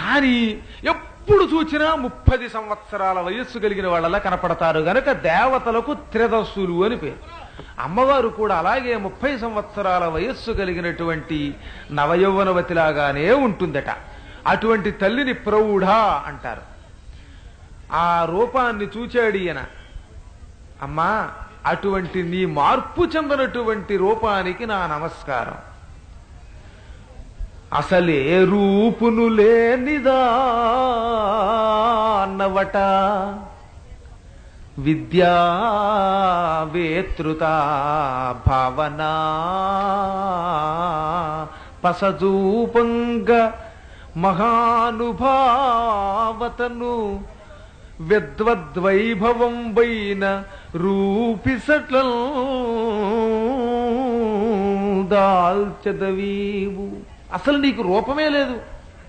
కానీ ఎప్పుడు చూచినా ముప్పది సంవత్సరాల వయస్సు కలిగిన వాళ్ళలా కనపడతారు గనక దేవతలకు త్రిదస్సులు అని పేరు అమ్మవారు కూడా అలాగే ముప్పై సంవత్సరాల వయస్సు కలిగినటువంటి నవయౌవనవతిలాగానే ఉంటుందట అటువంటి తల్లిని ప్రౌఢ అంటారు ఆ రూపాన్ని చూచాడు ఈయన అమ్మా అటువంటి నీ మార్పు చెందనటువంటి రూపానికి నా నమస్కారం అసలే రూపును లేనిదా అన్నవట విద్యా వేతృత భావన పసజూపంగ మహానుభావతను విద్వద్వైభవం వైన రూపిసట్ల దాల్చదవీవు అసలు నీకు రూపమే లేదు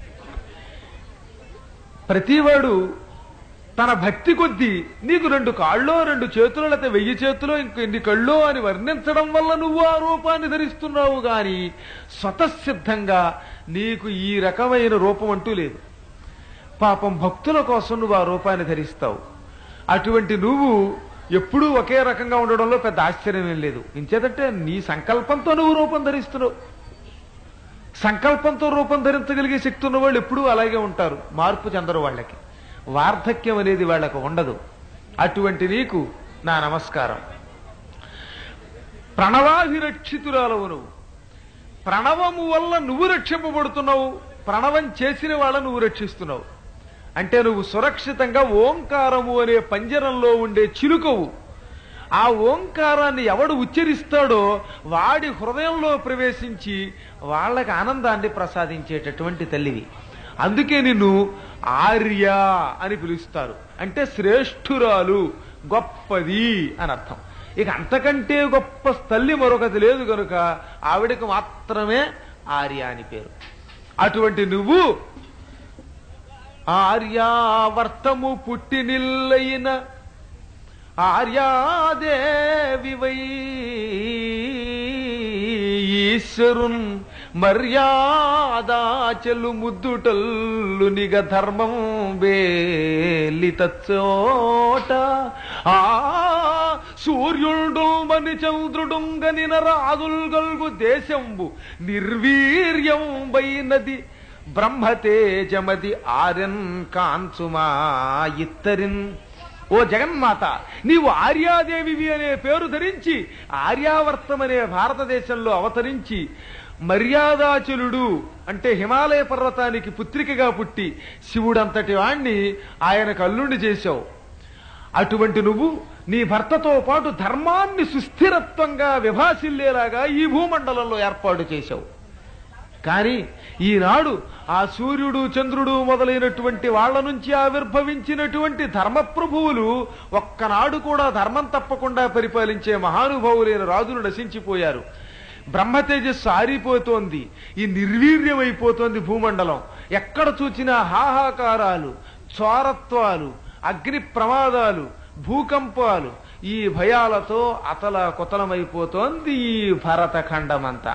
ప్రతివాడు తన భక్తి కొద్దీ నీకు రెండు కాళ్ళో రెండు చేతులు లేకపోతే వెయ్యి చేతులో ఇంకెన్ని కళ్ళో అని వర్ణించడం వల్ల నువ్వు ఆ రూపాన్ని ధరిస్తున్నావు గాని స్వతసిద్ధంగా నీకు ఈ రకమైన రూపం అంటూ లేదు పాపం భక్తుల కోసం నువ్వు ఆ రూపాన్ని ధరిస్తావు అటువంటి నువ్వు ఎప్పుడూ ఒకే రకంగా ఉండడంలో పెద్ద ఆశ్చర్యం ఏం లేదు ఇంచేదంటే నీ సంకల్పంతో నువ్వు రూపం ధరిస్తున్నావు సంకల్పంతో రూపం ధరించగలిగే శక్తి ఉన్న వాళ్ళు ఎప్పుడూ అలాగే ఉంటారు మార్పు చెందరు వాళ్ళకి వార్ధక్యం అనేది వాళ్ళకు ఉండదు అటువంటి నీకు నా నమస్కారం ప్రణవాభిరక్షితురాలవు నువ్వు ప్రణవము వల్ల నువ్వు రక్షింపబడుతున్నావు ప్రణవం చేసిన వాళ్ళ నువ్వు రక్షిస్తున్నావు అంటే నువ్వు సురక్షితంగా ఓంకారము అనే పంజరంలో ఉండే చిలుకవు ఆ ఓంకారాన్ని ఎవడు ఉచ్చరిస్తాడో వాడి హృదయంలో ప్రవేశించి వాళ్ళకి ఆనందాన్ని ప్రసాదించేటటువంటి తల్లివి అందుకే నిన్ను ఆర్య అని పిలుస్తారు అంటే శ్రేష్ఠురాలు గొప్పది అని అర్థం ఇక అంతకంటే గొప్ప తల్లి మరొకటి లేదు గనుక ఆవిడకి మాత్రమే ఆర్య అని పేరు అటువంటి నువ్వు ఆర్యావర్తము పుట్టినిల్లైన ఆర్యాదేవివై ఈశ్వరున్ మర్యాదాచలు ముద్దుటల్లు నిగ ధర్మం వేలిత చోట ఆ సూర్యుడు మని చంద్రుడుంగనిన రాజుల్ గల్గు దేశంబు నిర్వీర్యం వైనది బ్రహ్మతేజమది ఆర్యన్ కాంచుమా ఇత్తరిన్ ఓ జగన్మాత నీవు ఆర్యాదేవివి అనే పేరు ధరించి ఆర్యావర్తం అనే భారతదేశంలో అవతరించి మర్యాదాచలుడు అంటే హిమాలయ పర్వతానికి పుత్రికగా పుట్టి శివుడంతటి వాణ్ణి ఆయనకు అల్లుండి చేశావు అటువంటి నువ్వు నీ భర్తతో పాటు ధర్మాన్ని సుస్థిరత్వంగా విభాసిల్లేలాగా ఈ భూమండలంలో ఏర్పాటు చేశావు కానీ ఈనాడు ఆ సూర్యుడు చంద్రుడు మొదలైనటువంటి వాళ్ళ నుంచి ఆవిర్భవించినటువంటి ధర్మప్రభువులు ఒక్కనాడు కూడా ధర్మం తప్పకుండా పరిపాలించే మహానుభావులైన రాజులు నశించిపోయారు బ్రహ్మతేజస్సు ఆరిపోతోంది ఈ నిర్వీర్యమైపోతోంది భూమండలం ఎక్కడ చూచినా హాహాకారాలు చోరత్వాలు అగ్ని ప్రమాదాలు భూకంపాలు ఈ భయాలతో అతల కుతలమైపోతోంది ఈ భరతఖండమంతా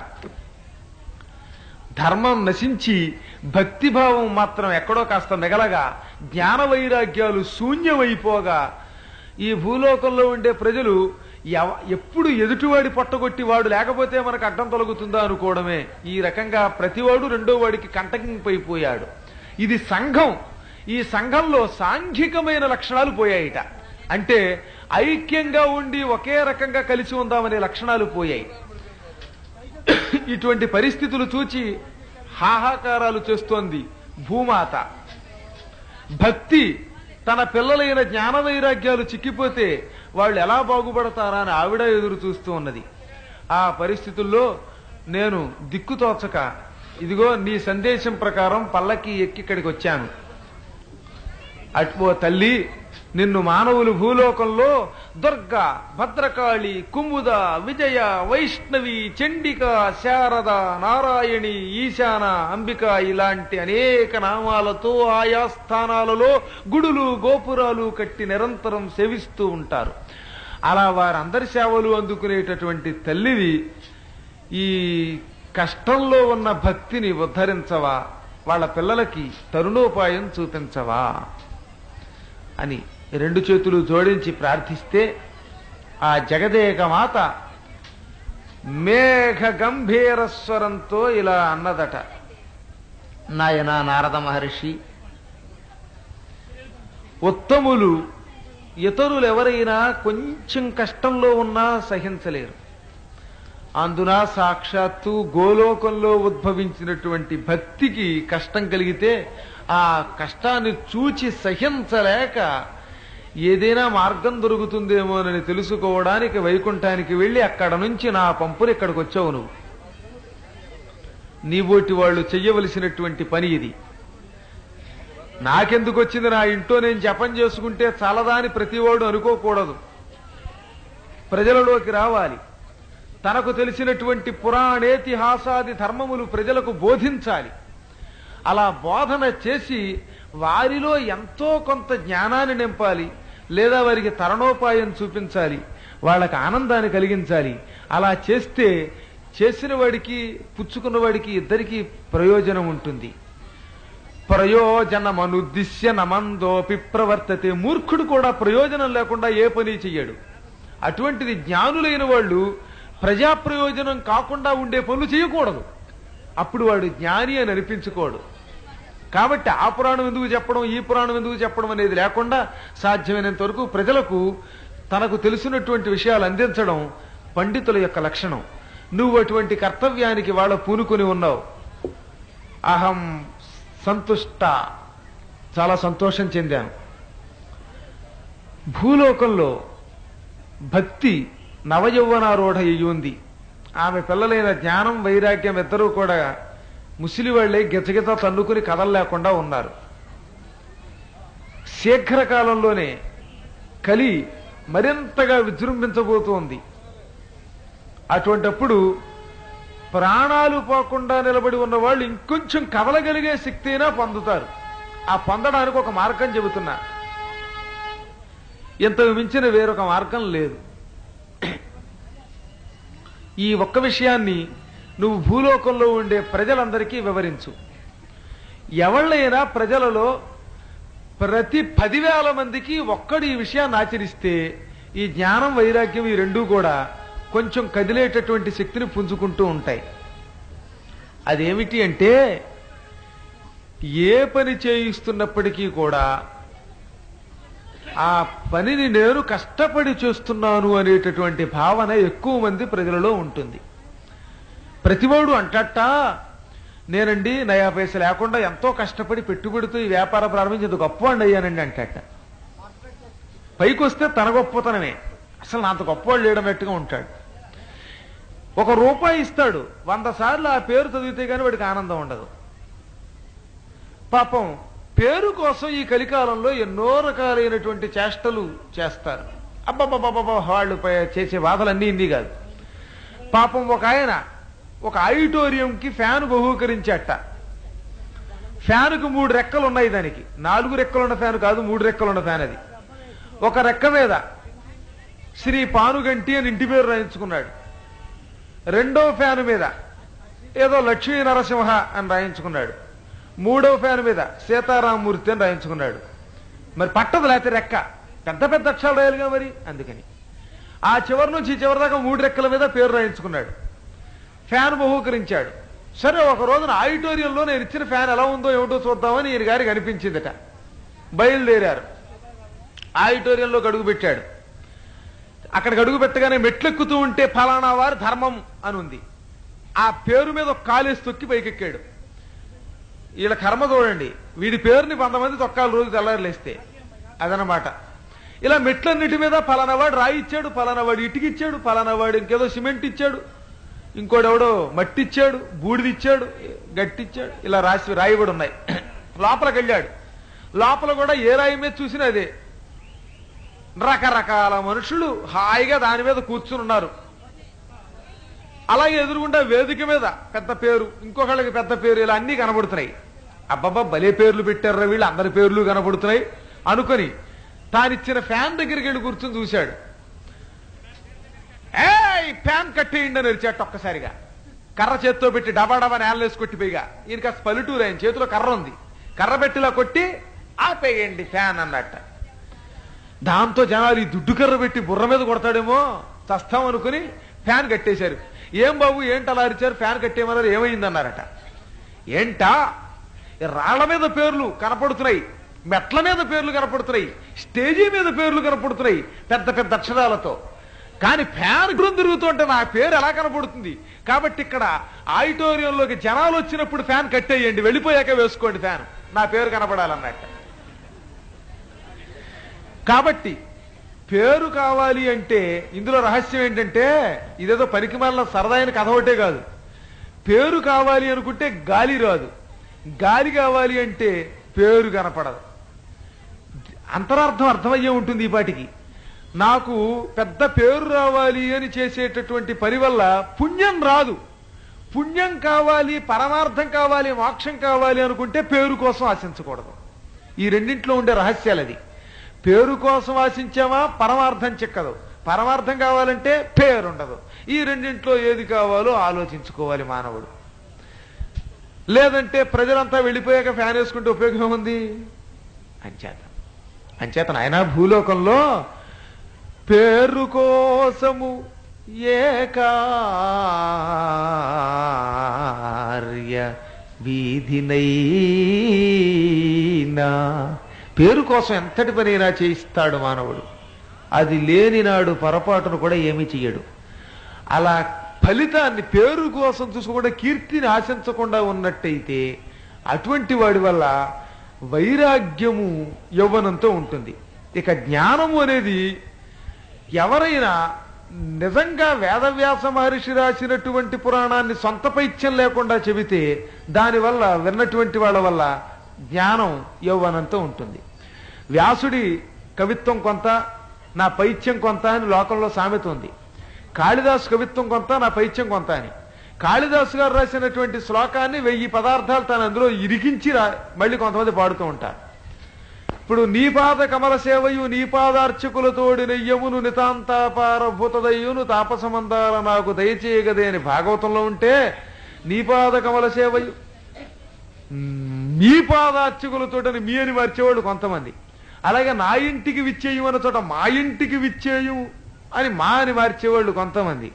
ధర్మం నశించి భక్తిభావం మాత్రం ఎక్కడో కాస్త మిగలగా జ్ఞాన వైరాగ్యాలు శూన్యమైపోగా ఈ భూలోకంలో ఉండే ప్రజలు ఎవ- ఎప్పుడు ఎదుటివాడి పొట్టగొట్టి వాడు లేకపోతే మనకు అడ్డం తొలగుతుందా అనుకోవడమే ఈ రకంగా ప్రతివాడు రెండో వాడికి కంటకింపైపోయాడు ఇది సంఘం ఈ సంఘంలో సాంఘికమైన లక్షణాలు పోయాయిట అంటే ఐక్యంగా ఉండి ఒకే రకంగా కలిసి ఉందామనే లక్షణాలు పోయాయి ఇటువంటి పరిస్థితులు చూచి హాహాకారాలు చేస్తోంది భూమాత భక్తి తన పిల్లలైన జ్ఞాన వైరాగ్యాలు చిక్కిపోతే వాళ్ళు ఎలా బాగుపడతారా అని ఆవిడ ఎదురు చూస్తూ ఉన్నది ఆ పరిస్థితుల్లో నేను దిక్కుతోచక ఇదిగో నీ సందేశం ప్రకారం పల్లకి ఎక్కి ఇక్కడికి వచ్చాను అటుపో తల్లి నిన్ను మానవులు భూలోకంలో దుర్గ భద్రకాళి కుముద విజయ వైష్ణవి చండిక శారద నారాయణి ఈశాన అంబిక ఇలాంటి అనేక నామాలతో ఆయా స్థానాలలో గుడులు గోపురాలు కట్టి నిరంతరం సేవిస్తూ ఉంటారు అలా వారందరి సేవలు అందుకునేటటువంటి తల్లివి ఈ కష్టంలో ఉన్న భక్తిని ఉద్ధరించవా వాళ్ళ పిల్లలకి తరుణోపాయం చూపించవా అని రెండు చేతులు జోడించి ప్రార్థిస్తే ఆ జగదేక మాత మేఘ గంభీర స్వరంతో ఇలా అన్నదట నాయన నారద మహర్షి ఉత్తములు ఇతరులు ఎవరైనా కొంచెం కష్టంలో ఉన్నా సహించలేరు అందున సాక్షాత్తు గోలోకంలో ఉద్భవించినటువంటి భక్తికి కష్టం కలిగితే ఆ కష్టాన్ని చూచి సహించలేక ఏదైనా మార్గం దొరుకుతుందేమోనని తెలుసుకోవడానికి వైకుంఠానికి వెళ్ళి అక్కడ నుంచి నా పంపుని ఇక్కడికి వచ్చావు నువ్వు నీవోటి వాళ్ళు చెయ్యవలసినటువంటి పని ఇది నాకెందుకు వచ్చింది నా ఇంట్లో నేను జపం చేసుకుంటే చాలదా అని ప్రతివాడు అనుకోకూడదు ప్రజలలోకి రావాలి తనకు తెలిసినటువంటి పురాణేతిహాసాది ధర్మములు ప్రజలకు బోధించాలి అలా బోధన చేసి వారిలో ఎంతో కొంత జ్ఞానాన్ని నింపాలి లేదా వారికి తరణోపాయం చూపించాలి వాళ్ళకి ఆనందాన్ని కలిగించాలి అలా చేస్తే చేసిన వాడికి పుచ్చుకున్న వాడికి ఇద్దరికి ప్రయోజనం ఉంటుంది ప్రయోజనమనుద్దిశ్య నమందోపి ప్రవర్తతే మూర్ఖుడు కూడా ప్రయోజనం లేకుండా ఏ పని చెయ్యడు అటువంటిది జ్ఞానులైన వాళ్ళు ప్రజా ప్రయోజనం కాకుండా ఉండే పనులు చేయకూడదు అప్పుడు వాడు జ్ఞాని అని అనిపించుకోడు కాబట్టి ఆ పురాణం ఎందుకు చెప్పడం ఈ పురాణం ఎందుకు చెప్పడం అనేది లేకుండా సాధ్యమైనంత వరకు ప్రజలకు తనకు తెలిసినటువంటి విషయాలు అందించడం పండితుల యొక్క లక్షణం నువ్వు అటువంటి కర్తవ్యానికి వాళ్ళ పూనుకొని ఉన్నావు అహం సంతుష్ట చాలా సంతోషం చెందాను భూలోకంలో భక్తి నవయౌవనారూఢ అయ్యింది ఆమె పిల్లలైన జ్ఞానం వైరాగ్యం ఇద్దరూ కూడా ముసిలి వాళ్ళే గిజగిజ తన్నుకుని కదలలేకుండా ఉన్నారు శీఘ్రకాలంలోనే కలి మరింతగా విజృంభించబోతోంది అటువంటప్పుడు ప్రాణాలు పోకుండా నిలబడి ఉన్న వాళ్ళు ఇంకొంచెం కదలగలిగే శక్తి అయినా పొందుతారు ఆ పొందడానికి ఒక మార్గం చెబుతున్నా ఇంతకు మించిన వేరొక మార్గం లేదు ఈ ఒక్క విషయాన్ని నువ్వు భూలోకంలో ఉండే ప్రజలందరికీ వివరించు ఎవళ్ళైనా ప్రజలలో ప్రతి పదివేల మందికి ఒక్కడు ఈ విషయాన్ని ఆచరిస్తే ఈ జ్ఞానం వైరాగ్యం ఈ రెండూ కూడా కొంచెం కదిలేటటువంటి శక్తిని పుంజుకుంటూ ఉంటాయి అదేమిటి అంటే ఏ పని చేయిస్తున్నప్పటికీ కూడా ఆ పనిని నేను కష్టపడి చేస్తున్నాను అనేటటువంటి భావన ఎక్కువ మంది ప్రజలలో ఉంటుంది ప్రతివాడు అంటట నేనండి నయా పైస లేకుండా ఎంతో కష్టపడి పెట్టుబడితో ఈ వ్యాపారం ప్రారంభించి గొప్పవాడిని అయ్యానండి అంటట పైకి వస్తే తన గొప్పతనమే అసలు నా అంత గొప్పవాడు లేడన్నట్టుగా ఉంటాడు ఒక రూపాయి ఇస్తాడు వంద సార్లు ఆ పేరు చదివితే గానీ వాడికి ఆనందం ఉండదు పాపం పేరు కోసం ఈ కలికాలంలో ఎన్నో రకాలైనటువంటి చేష్టలు చేస్తారు అబ్బబ్బబ్బబ్బ వాళ్ళు ప- చేసే బాధలన్నీ ఇన్ని కాదు పాపం ఒక ఆయన ఒక ఆడిటోరియంకి ఫ్యాన్ బహూకరించట ఫ్యాన్కు మూడు రెక్కలు ఉన్నాయి దానికి నాలుగు రెక్కలున్న ఫ్యాన్ కాదు మూడు రెక్కలున్న ఫ్యాన్ అది ఒక రెక్క మీద శ్రీ పానుగంటి అని ఇంటి పేరు రాయించుకున్నాడు రెండో ఫ్యాన్ మీద ఏదో లక్ష్మీ నరసింహ అని రాయించుకున్నాడు మూడో ఫ్యాన్ మీద సీతారామమూర్తి అని రాయించుకున్నాడు మరి పట్టదు లేకపోతే రెక్క పెద్ద పెద్ద అక్షరాలు రాయాలిగా మరి అందుకని ఆ చివరి నుంచి ఈ చివరి దాకా మూడు రెక్కల మీద పేరు రాయించుకున్నాడు ఫ్యాన్ బహూకరించాడు సరే ఒక రోజున ఆడిటోరియంలో నేను ఇచ్చిన ఫ్యాన్ ఎలా ఉందో ఏమిటో చూద్దామని ఈయన గారికి అనిపించిందట బయలుదేరారు ఆడిటోరియంలో అడుగు పెట్టాడు అక్కడికి అడుగు పెట్టగానే మెట్లెక్కుతూ ఉంటే ఫలానా వారి ధర్మం అని ఉంది ఆ పేరు మీద ఒక కాలేసి తొక్కి పైకెక్కాడు వీళ్ళ కర్మ చూడండి వీడి పేరుని కొంతమంది తొక్కాలి రోజు తెల్లారులేస్తే అదనమాట ఇలా మెట్లన్నిటి మీద ఫలానా వాడు రాయి ఇచ్చాడు ఫలానా వాడు ఇటుకిచ్చాడు ఫలానా వాడు ఇంకేదో సిమెంట్ ఇచ్చాడు ఇంకోడెవడో మట్టి ఇచ్చాడు బూడిది ఇచ్చాడు గట్టిచ్చాడు ఇలా రాసి రాయి కూడా ఉన్నాయి లోపలికి వెళ్ళాడు లోపల కూడా ఏ రాయి మీద చూసినా అదే రకరకాల మనుషులు హాయిగా దాని మీద కూర్చుని ఉన్నారు అలాగే ఎదురుగుండా వేదిక మీద పెద్ద పేరు ఇంకొకళ్ళకి పెద్ద పేరు ఇలా అన్ని కనబడుతున్నాయి అబ్బబ్బా భలే పేర్లు పెట్టారా వీళ్ళు అందరి పేర్లు కనబడుతున్నాయి అనుకొని తానిచ్చిన ఫ్యాన్ దగ్గరికి వెళ్ళి కూర్చొని చూశాడు ఏ ఫ్యాన్ కట్టేయండి అని అరిచాట ఒక్కసారిగా కర్ర చేత్తో పెట్టి డబా డబా నేలలేసి కొట్టి పైగా ఈయన కాస్త పల్లెటూరు ఆయన చేతిలో కర్ర ఉంది కర్ర పెట్టిలా కొట్టి ఆపేయండి ఫ్యాన్ అన్నట్ట దాంతో జనాలు ఈ దుడ్డు కర్ర పెట్టి బుర్ర మీద కొడతాడేమో చస్తాం అనుకుని ఫ్యాన్ కట్టేశారు ఏం బాబు ఏంటి అలా అరిచారు ఫ్యాన్ కట్టేయమన్నారు ఏమైందన్నారట ఏంటా ఈ రాళ్ల మీద పేర్లు కనపడుతున్నాయి మెట్ల మీద పేర్లు కనపడుతున్నాయి స్టేజీ మీద పేర్లు కనపడుతున్నాయి పెద్ద పెద్ద అక్షరాలతో కానీ ఫ్యాన్ గురం తిరుగుతుంటే నా పేరు ఎలా కనపడుతుంది కాబట్టి ఇక్కడ ఆడిటోరియంలోకి జనాలు వచ్చినప్పుడు ఫ్యాన్ కట్టేయండి వెళ్ళిపోయాక వేసుకోండి ఫ్యాన్ నా పేరు కనపడాలన్నట్టు కాబట్టి పేరు కావాలి అంటే ఇందులో రహస్యం ఏంటంటే ఇదేదో పనికి మళ్ళీ సరదాయిన కథ ఒకటే కాదు పేరు కావాలి అనుకుంటే గాలి రాదు గాలి కావాలి అంటే పేరు కనపడదు అంతరార్థం అర్థమయ్యే ఉంటుంది ఈ పాటికి నాకు పెద్ద పేరు రావాలి అని చేసేటటువంటి పని వల్ల పుణ్యం రాదు పుణ్యం కావాలి పరమార్థం కావాలి మోక్షం కావాలి అనుకుంటే పేరు కోసం ఆశించకూడదు ఈ రెండింట్లో ఉండే రహస్యాలు అది పేరు కోసం ఆశించామా పరమార్థం చిక్కదు పరమార్థం కావాలంటే పేరు ఉండదు ఈ రెండింట్లో ఏది కావాలో ఆలోచించుకోవాలి మానవుడు లేదంటే ప్రజలంతా వెళ్ళిపోయాక ఫ్యాన్ వేసుకుంటే ఉపయోగం ఉంది అంచేత అంచేత నాయన భూలోకంలో పేరు కోసము ఏ కార్య వీధినైనా పేరు కోసం ఎంతటి పనైనా చేయిస్తాడు మానవుడు అది లేని నాడు పొరపాటును కూడా ఏమీ చెయ్యడు అలా ఫలితాన్ని పేరు కోసం చూసుకోకుండా కీర్తిని ఆశించకుండా ఉన్నట్టయితే అటువంటి వాడి వల్ల వైరాగ్యము యౌవనంతో ఉంటుంది ఇక జ్ఞానము అనేది ఎవరైనా నిజంగా వేదవ్యాస మహర్షి రాసినటువంటి పురాణాన్ని సొంత పైత్యం లేకుండా చెబితే దానివల్ల విన్నటువంటి వాళ్ళ వల్ల జ్ఞానం యౌవనంతో ఉంటుంది వ్యాసుడి కవిత్వం కొంత నా పైత్యం కొంత అని లోకంలో సామెత ఉంది కాళిదాసు కవిత్వం కొంత నా పైత్యం కొంత అని కాళిదాసు గారు రాసినటువంటి శ్లోకాన్ని వెయ్యి పదార్థాలు తను అందులో ఇరికించి రా- మళ్ళీ కొంతమంది పాడుతూ ఉంటారు ఇప్పుడు నీపాద కమల సేవయు నీపాదార్చకులతోడి నెయ్యమును నితాంతాపారభూతదయ్యును తాపసమందాల నాకు దయచేయగదే అని భాగవతంలో ఉంటే నీపాద కమల సేవయు మీ పాదార్చకులతోటని మీ అని మార్చేవాళ్ళు కొంతమంది అలాగే నా ఇంటికి విచ్చేయం అన్న చోట మా ఇంటికి విచ్చేయం అని మా అని మార్చేవాళ్ళు కొంతమంది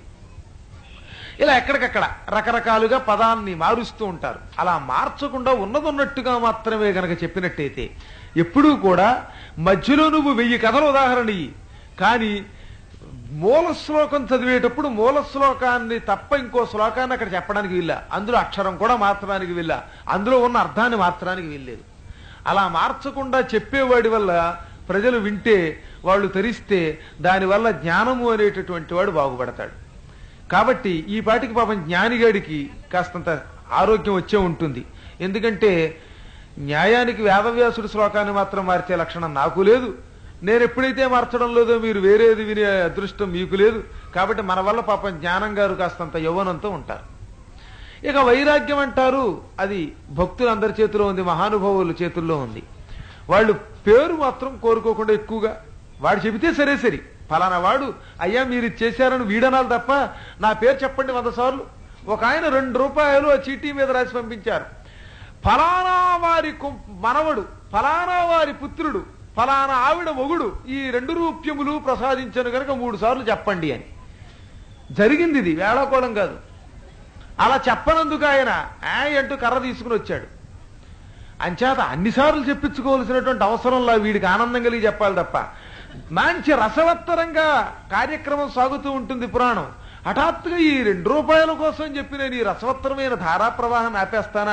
ఇలా ఎక్కడికక్కడ రకరకాలుగా పదాన్ని మారుస్తూ ఉంటారు అలా మార్చకుండా ఉన్నదన్నట్టుగా మాత్రమే గనక చెప్పినట్టయితే ఎప్పుడూ కూడా మధ్యలో నువ్వు వెయ్యి కథల ఉదాహరణ ఇయ్యి కానీ మూల శ్లోకం చదివేటప్పుడు మూల శ్లోకాన్ని తప్ప ఇంకో శ్లోకాన్ని అక్కడ చెప్పడానికి వీల్లా అందులో అక్షరం కూడా మార్చడానికి వీల్లా అందులో ఉన్న అర్థాన్ని మార్చడానికి వీల్లేదు అలా మార్చకుండా చెప్పేవాడి వల్ల ప్రజలు వింటే వాళ్ళు తరిస్తే దానివల్ల జ్ఞానము అనేటటువంటి వాడు బాగుపడతాడు కాబట్టి ఈ పాటికి పాపం జ్ఞానిగాడికి కాస్తంత ఆరోగ్యం వచ్చే ఉంటుంది ఎందుకంటే న్యాయానికి వేదవ్యాసుడి శ్లోకాన్ని మాత్రం మార్చే లక్షణం నాకు లేదు నేను ఎప్పుడైతే మార్చడం లేదో మీరు వేరేది వినే అదృష్టం మీకు లేదు కాబట్టి మన వల్ల పాపం జ్ఞానం గారు కాస్తంత యవ్వనంతో ఉంటారు ఇక వైరాగ్యం అంటారు అది భక్తులందరి చేతిలో ఉంది మహానుభావుల చేతుల్లో ఉంది వాళ్ళు పేరు మాత్రం కోరుకోకుండా ఎక్కువగా వాడు చెబితే సరే సరి ఫలానా వాడు అయ్యా మీరు ఇది చేశారని వీడనాలి తప్ప నా పేరు చెప్పండి వంద సార్లు ఒక ఆయన రెండు రూపాయలు ఆ చీటీ మీద రాసి పంపించారు ఫలానా వారి కు- మనవడు ఫలానా వారి పుత్రుడు ఫలానా ఆవిడ మొగుడు ఈ రెండు రూప్యములు ప్రసాదించను కనుక మూడు సార్లు చెప్పండి అని జరిగింది ఇది వేళాకోళం కాదు అలా చెప్పనందుకు ఆయన ఆ అంటూ కర్ర తీసుకుని వచ్చాడు అంచేత అన్నిసార్లు చెప్పించుకోవాల్సినటువంటి అవసరంలా వీడికి ఆనందం కలిగి చెప్పాలి తప్ప మంచి రసవత్తరంగా కార్యక్రమం సాగుతూ ఉంటుంది పురాణం హఠాత్తుగా ఈ రెండు రూపాయల కోసం చెప్పి నేను ఈ రసవత్తరమైన ధారా ప్రవాహం ఆపేస్తానా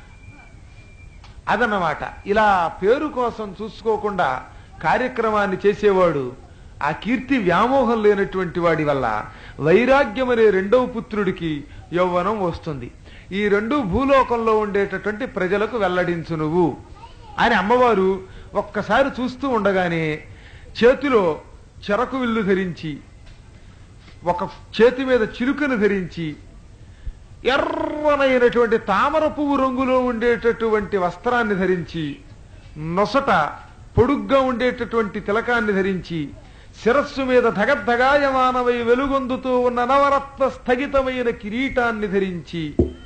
అదన్నమాట ఇలా పేరు కోసం చూసుకోకుండా కార్యక్రమాన్ని చేసేవాడు ఆ కీర్తి వ్యామోహం లేనటువంటి వాడి వల్ల వైరాగ్యం అనే రెండవ పుత్రుడికి యౌవనం వస్తుంది ఈ రెండు భూలోకంలో ఉండేటటువంటి ప్రజలకు వెల్లడించు నువ్వు అని అమ్మవారు ఒక్కసారి చూస్తూ ఉండగానే చేతిలో చెరకు విల్లు ధరించి ఒక చేతి మీద చిలుకను ధరించి ఎర్రనైనటువంటి తామర పువ్వు రంగులో ఉండేటటువంటి వస్త్రాన్ని ధరించి నొసట పొడుగ్గా ఉండేటటువంటి తిలకాన్ని ధరించి శిరస్సు మీద ధగద్ధగాయమానమై వెలుగొందుతూ ఉన్న నవరత్న స్థగితమైన కిరీటాన్ని ధరించి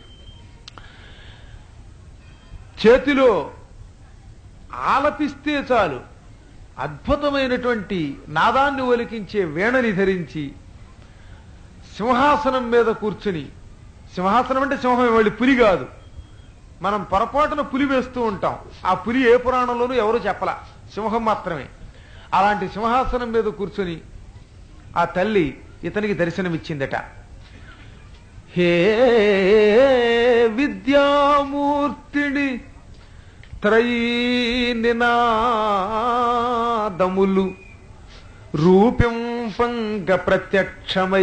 చేతిలో ఆలపిస్తే చాలు అద్భుతమైనటువంటి నాదాన్ని ఒలికించే వేణని ధరించి సింహాసనం మీద కూర్చుని సింహాసనం అంటే సింహం వెళ్ళి పులి కాదు మనం పొరపాటున పులి వేస్తూ ఉంటాం ఆ పులి ఏ పురాణంలోనూ ఎవరు చెప్పలా సింహం మాత్రమే అలాంటి సింహాసనం మీద కూర్చుని ఆ తల్లి ఇతనికి దర్శనమిచ్చిందట హే విద్యామూర్తిని త్రయీ నినాదములు రూపింపంగ ప్రత్యక్షమై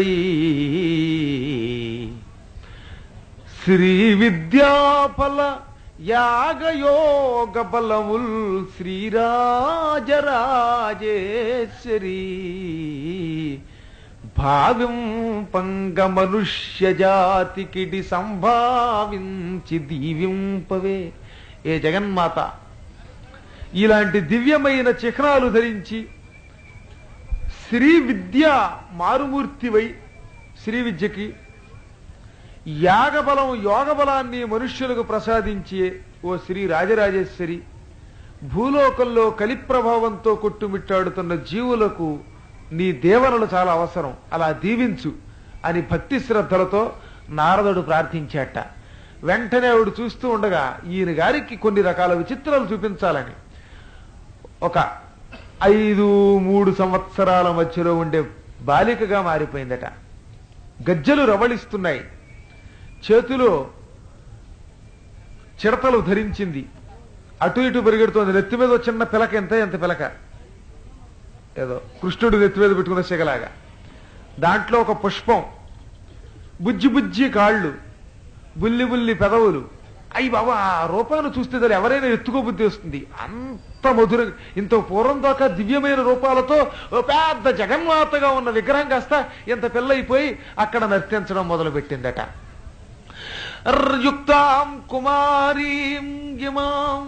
శ్రీ విద్యాఫల యాగయోగ బలముల్ శ్రీరాజరాజేశ్వరి భావ్యం పంగ మనుష్య జాతికిడి సంభావించి దీవింపవే ఏ జగన్మాత ఇలాంటి దివ్యమైన చిహ్నాలు ధరించి శ్రీ విద్య మారుమూర్తివై శ్రీ విద్యకి యాగబలం యోగ బలాన్ని మనుష్యులకు ప్రసాదించే ఓ శ్రీ రాజరాజేశ్వరి భూలోకంలో కలి ప్రభావంతో కొట్టుమిట్టాడుతున్న జీవులకు నీ దేవనలు చాలా అవసరం అలా దీవించు అని భక్తి శ్రద్ధలతో నారదుడు ప్రార్థించాట వెంటనే ఆవిడ చూస్తూ ఉండగా ఈయన గారికి కొన్ని రకాల విచిత్రాలు చూపించాలని ఒక ఐదు మూడు సంవత్సరాల మధ్యలో ఉండే బాలికగా మారిపోయిందట గజ్జలు రవళిస్తున్నాయి చేతిలో చిడతలు ధరించింది అటు ఇటు పరిగెడుతోంది నెత్తి మీద ఓ చిన్న పిలక ఎంత ఎంత పిలక ఏదో కృష్ణుడు నెత్తి మీద పెట్టుకున్న సిగలాగా దాంట్లో ఒక పుష్పం బుజ్జి బుజ్జి కాళ్ళు బుల్లి బుల్లి పెదవులు అయ్యి బాబా ఆ రూపాన్ని చూస్తే దాన్ని ఎవరైనా ఎత్తుకోబుద్ధి వస్తుంది అంత మధుర ఇంత పూర్వం దాకా దివ్యమైన రూపాలతో ఓ పెద్ద జగన్మాతగా ఉన్న విగ్రహం కాస్త ఇంత పిల్లయిపోయి అక్కడ నర్తించడం మొదలు పెట్టిందట యుక్తాం కుమారీం గిమాం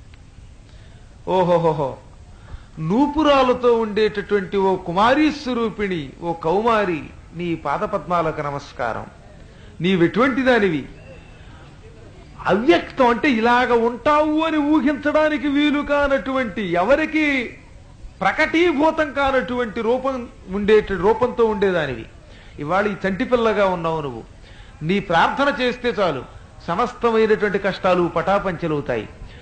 ఓహోహోహో నూపురాలతో ఉండేటటువంటి ఓ కుమారీ స్వరూపిణి ఓ కౌమారి నీ పాదపద్మాలకు నమస్కారం నీవెటువంటి దానివి అవ్యక్తం అంటే ఇలాగ ఉంటావు అని ఊహించడానికి వీలు కానటువంటి ఎవరికి ప్రకటీభూతం కానటువంటి రూపం ఉండేట రూపంతో ఉండేదానివి ఇవాళ ఈ చంటి పిల్లగా ఉన్నావు నువ్వు నీ ప్రార్థన చేస్తే చాలు సమస్తమైనటువంటి కష్టాలు పటాపంచలవుతాయి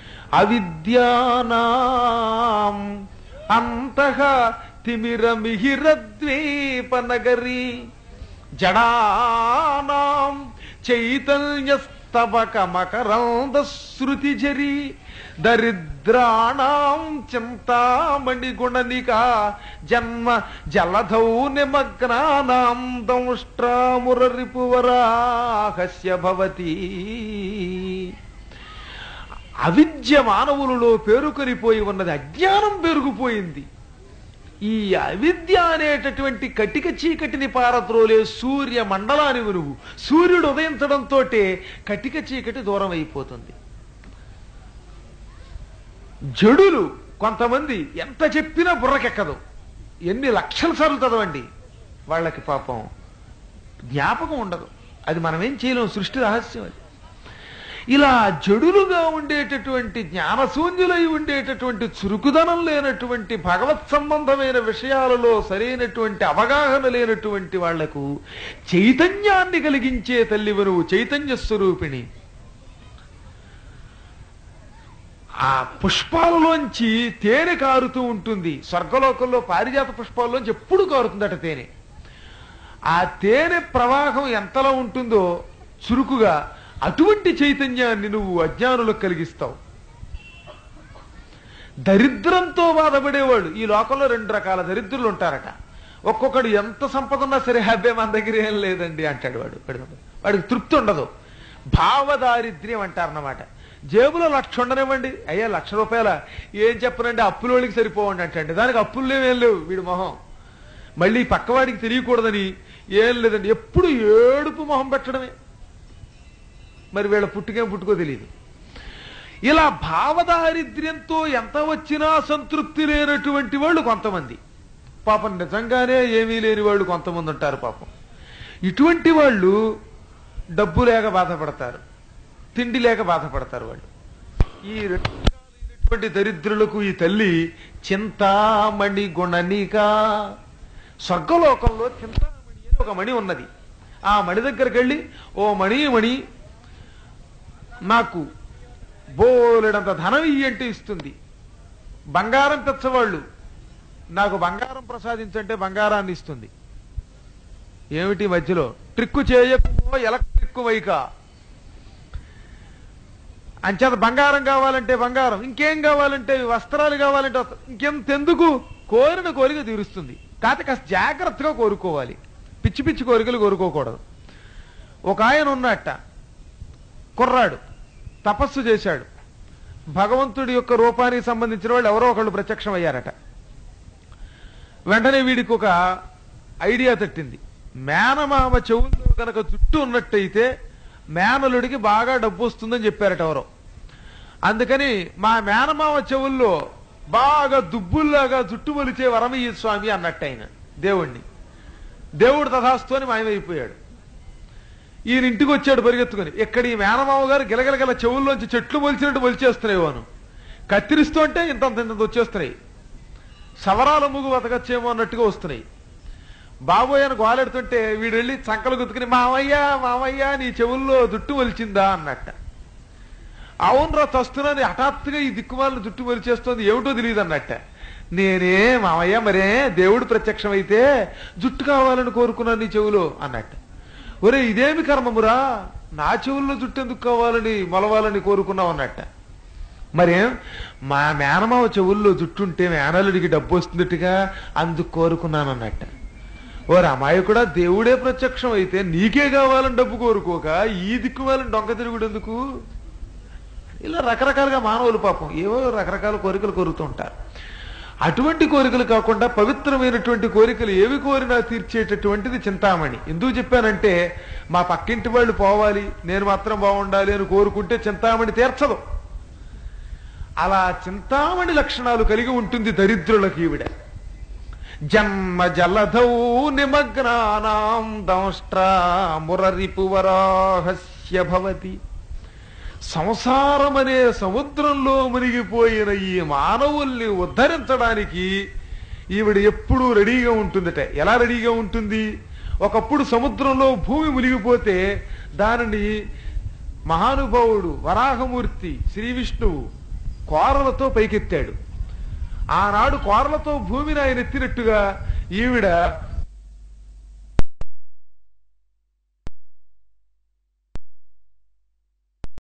అవిద్యానాం అంతః తిమిరమిహిరద్వీప నగరీ జడానాం చైతన్యస్తబక మకరంద శృతి జరి దరిద్రాణం చింతామణి గుణనికా జన్మ జలధౌ నిమగ్నానాం దంష్ట్రామురరిపువరాహస్య భవతి అవిద్య మానవులలో పేరుకొనిపోయి ఉన్నది అజ్ఞానం పెరుగుపోయింది ఈ అవిద్య అనేటటువంటి కటిక చీకటిని పారద్రోలే సూర్య మండలానివి నువ్వు సూర్యుడు ఉదయించడంతో కటిక చీకటి దూరం అయిపోతుంది జడులు కొంతమంది ఎంత చెప్పినా బుర్రకెక్కదు ఎన్ని లక్షల సార్లు చదవండి వాళ్ళకి పాపం జ్ఞాపకం ఉండదు అది మనం ఏం చేయలేం సృష్టి రహస్యం అది ఇలా జడులుగా ఉండేటటువంటి జ్ఞానశూన్యులై ఉండేటటువంటి చురుకుదనం లేనటువంటి భగవత్ సంబంధమైన విషయాలలో సరైనటువంటి అవగాహన లేనటువంటి వాళ్లకు చైతన్యాన్ని కలిగించే తల్లివరు చైతన్య స్వరూపిణి ఆ పుష్పాలలోంచి తేనె కారుతూ ఉంటుంది స్వర్గలోకంలో పారిజాత పుష్పాల్లోంచి ఎప్పుడు కారుతుందట తేనె ఆ తేనె ప్రవాహం ఎంతలా ఉంటుందో చురుకుగా అటువంటి చైతన్యాన్ని నువ్వు అజ్ఞానులకు కలిగిస్తావు దరిద్రంతో బాధపడేవాడు ఈ లోకంలో రెండు రకాల దరిద్రులు ఉంటారట ఒక్కొక్కడు ఎంత సంపద ఉన్నా సరే అబ్బే మన దగ్గర ఏం లేదండి అంటాడు వాడు వాడు- వాడికి తృప్తి ఉండదు భావదారిద్ర్యం అంటారన్నమాట జేబులో లక్ష ఉండనివ్వండి అయ్యా లక్ష రూపాయల ఏం చెప్పనండి అప్పులోళ్ళకి సరిపోవండి అంటే దానికి అప్పులు లేవేం లేవు వీడి మొహం మళ్ళీ పక్కవాడికి తెలియకూడదని ఏం లేదండి ఎప్పుడు ఏడుపు మొహం పెట్టడమే మరి వీళ్ళ పుట్టుకేం పుట్టుకో తెలియదు ఇలా భావదారిద్ర్యంతో ఎంత వచ్చినా సంతృప్తి లేనటువంటి వాళ్ళు కొంతమంది పాపం నిజంగానే ఏమీ లేని వాళ్ళు కొంతమంది ఉంటారు పాపం ఇటువంటి వాళ్ళు డబ్బు లేక బాధపడతారు తిండి లేక బాధపడతారు వాళ్ళు ఈ రెండు రకాలైనటువంటి దరిద్రులకు ఈ తల్లి చింతామణి గుణనిక స్వర్గలోకంలో చింతామణి అని ఒక మణి ఉన్నది ఆ మణి దగ్గరికి వెళ్ళి ఓ మణి మణి నాకు బోలెడంత ధనం ఇయ్యంటే ఇస్తుంది బంగారం తెచ్చవాళ్ళు నాకు బంగారం ప్రసాదించంటే బంగారాన్ని ఇస్తుంది ఏమిటి మధ్యలో ట్రిక్కు చేయకమో ఎలక్ట్రిక్ వైక అంచేత బంగారం కావాలంటే బంగారం ఇంకేం కావాలంటే వస్త్రాలు కావాలంటే వస్త్ర- ఇంకెంతెందుకు కోరిన కోరిక తీరుస్తుంది కాకపోతే కాస్త జాగ్రత్తగా కోరుకోవాలి పిచ్చి పిచ్చి కోరికలు కోరుకోకూడదు ఒక ఆయన ఉన్నట్ట కుర్రాడు తపస్సు చేశాడు భగవంతుడి యొక్క రూపానికి సంబంధించిన వాళ్ళు ఎవరో ఒకళ్ళు ప్రత్యక్షం అయ్యారట వెంటనే వీడికి ఒక ఐడియా తట్టింది మేనమామ చెవుల్లో గనక జుట్టు ఉన్నట్టయితే మేనలుడికి బాగా డబ్బు వస్తుందని చెప్పారట ఎవరో అందుకని మా మేనమామ చెవుల్లో బాగా దుబ్బుల్లాగా జుట్టు మొలిచే వరమయ్య స్వామి అన్నట్టు ఆయన దేవుణ్ణి దేవుడు తథాస్తు అని మాయమైపోయాడు ఈయన ఇంటికి వచ్చాడు పరిగెత్తుకుని ఇక్కడ ఈ మేనమామ గారు గిలగిలగల చెవుల్లోంచి చెట్లు మొలిచినట్టు మొలిచేస్తున్నాయి వాను కత్తిరిస్తూ అంటే ఇంతంత ఇంతంత వచ్చేస్తున్నాయి సవరాల ముగ్గు బతకచ్చేమో అన్నట్టుగా వస్తున్నాయి బాబోయ్ అని గోలెడుతుంటే వీడు వెళ్ళి చంకలు గుర్తుకుని మామయ్య మామయ్య నీ చెవుల్లో జుట్టు మొలిచిందా అన్నట్ట అవునరా తస్తునని హఠాత్తుగా ఈ దిక్కుమాలను జుట్టు మొలిచేస్తోంది ఏమిటో తెలియదు అన్నట్ట నేనే మామయ్య మరే దేవుడు ప్రత్యక్షమైతే జుట్టు కావాలని కోరుకున్నాను నీ చెవులో అన్నట్ట ఒరే ఇదేమి కర్మమురా నా చెవుల్లో జుట్టు ఎందుకు కావాలని మొలవాలని కోరుకున్నావు అన్నట్ట మరేం మా మేనమావ చెవుల్లో జుట్టుంటే మేనలుడికి డబ్బు వస్తుందిట్టుగా అందుకు కోరుకున్నాను అన్నట్ట ఓ రమాయి కూడా దేవుడే ప్రత్యక్షం అయితే నీకే కావాలని డబ్బు కోరుకోక ఈ దిక్కుమాలని డొంక తిరుగుడు ఎందుకు ఇలా రకరకాలుగా మానవులు పాపం ఏవో రకరకాల కోరికలు కోరుతూ ఉంటారు అటువంటి కోరికలు కాకుండా పవిత్రమైనటువంటి కోరికలు ఏవి కోరినా తీర్చేటటువంటిది చింతామణి ఎందుకు చెప్పానంటే మా పక్కింటి వాళ్ళు పోవాలి నేను మాత్రం బాగుండాలి అని కోరుకుంటే చింతామణి తీర్చదు అలా చింతామణి లక్షణాలు కలిగి ఉంటుంది దరిద్రులకు ఈవిడ జన్మ జలధౌ నిమగ్నానాం దంష్ట్రా మురరిపువరాహస్య భవతి సంసారం అనే సముద్రంలో మునిగిపోయిన ఈ మానవుల్ని ఉద్ధరించడానికి ఈవిడ ఎప్పుడూ రెడీగా ఉంటుందట ఎలా రెడీగా ఉంటుంది ఒకప్పుడు సముద్రంలో భూమి మునిగిపోతే దానిని మహానుభావుడు వరాహమూర్తి శ్రీ విష్ణువు కోరలతో పైకెత్తాడు ఆనాడు కోరలతో భూమిని ఆయన ఎత్తినట్టుగా ఈవిడ